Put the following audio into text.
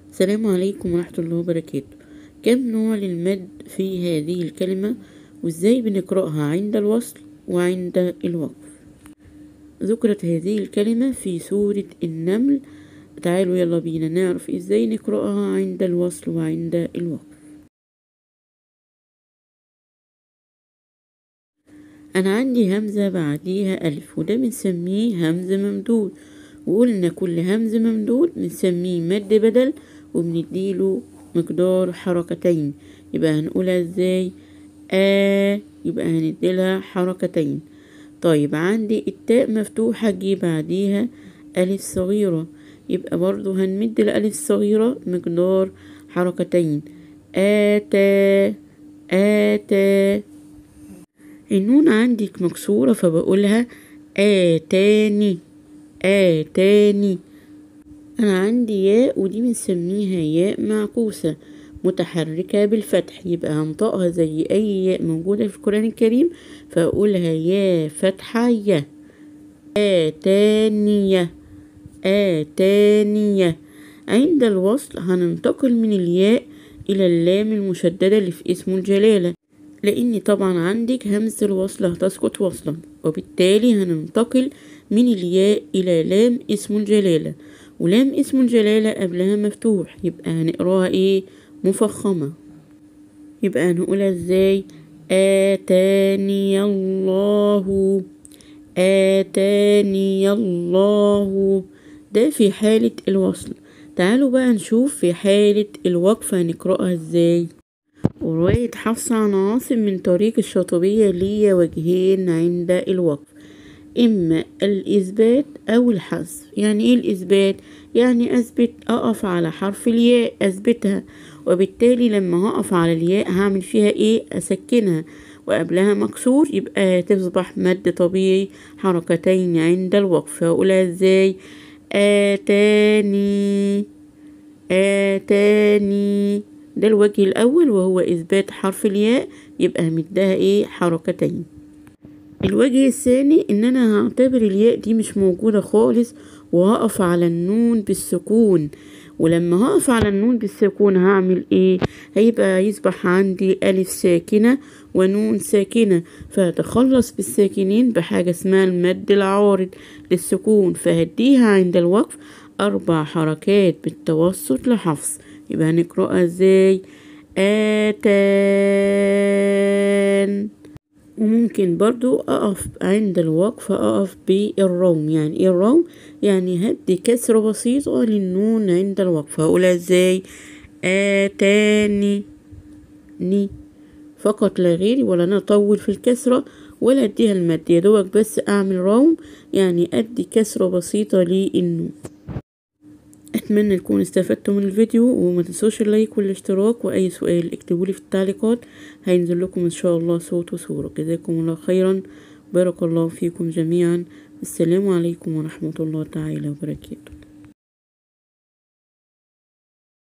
السلام عليكم ورحمة الله وبركاته كم نوع للمد في هذه الكلمة وازاي بنقرأها عند الوصل وعند الوقف ذكرت هذه الكلمة في سورة النمل تعالوا يلا بينا نعرف ازاي نقرأها عند الوصل وعند الوقف أنا عندي همزة بعديها ألف وده بنسميه همز ممدود وقلنا كل همز ممدود بنسميه مد بدل وبنديله مقدار حركتين يبقى هنقولها ازاي آ يبقى هنديلها حركتين طيب عندي التاء مفتوحة جه بعديها ألف صغيرة يبقى برضو هنمد الألف الصغيرة مقدار حركتين آتا آتا النون عندك مكسورة فبقولها آتاني آتاني أنا عندي ياء ودي بنسميها ياء معكوسة متحركة بالفتح يبقى هنطقها زي أي ياء موجودة في القرآن الكريم فأقولها يا فتحة يا آتانية آتانية عند الوصل هننتقل من الياء إلى اللام المشددة اللي في اسم الجلالة لأن طبعا عندك همزة الوصل هتسقط وصلا وبالتالي هننتقل من الياء إلى لام اسم الجلالة ولام اسم الجلالة قبلها مفتوح يبقى هنقراها ايه مفخمة يبقى هنقولها ازاي آتاني الله آتاني الله ده في حالة الوصل تعالوا بقى نشوف في حالة الوقف هنقرأها ازاي ورواية حفص عن عاصم من طريق الشاطبية ليا وجهين عند الوقف إما الإثبات أو الحذف يعني إيه الإثبات؟ يعني أثبت أقف على حرف الياء أثبتها وبالتالي لما هقف على الياء هعمل فيها إيه؟ أسكنها وقبلها مكسور يبقى تصبح مد طبيعي حركتين عند الوقف هقولها إزاي؟ آتاني آتاني ده الوجه الأول وهو إثبات حرف الياء يبقى همدها إيه حركتين الوجه الثاني إن أنا هعتبر الياء دي مش موجودة خالص وهقف على النون بالسكون ولما هقف على النون بالسكون هعمل ايه هيبقى يصبح عندي ألف ساكنة ونون ساكنة فهتخلص بالساكنين بحاجة اسمها المد العارض للسكون فهديها عند الوقف أربع حركات بالتوسط لحفظ يبقى هنقرأها ازاي آتان وممكن برضو أقف عند الوقف أقف بالروم يعني ايه الروم يعني هدي كسرة بسيطة للنون عند الوقف هقولها ازاي آتاني ني فقط لا غير ولا أنا أطول في الكسرة ولا أديها المد يا دوبك بس أعمل روم يعني أدي كسرة بسيطة للنون اتمنى تكونوا استفدتوا من الفيديو وما تنسوش اللايك والاشتراك واي سؤال اكتبولي في التعليقات هينزل لكم ان شاء الله صوت وصورة جزاكم الله خيرا بارك الله فيكم جميعا السلام عليكم ورحمة الله تعالى وبركاته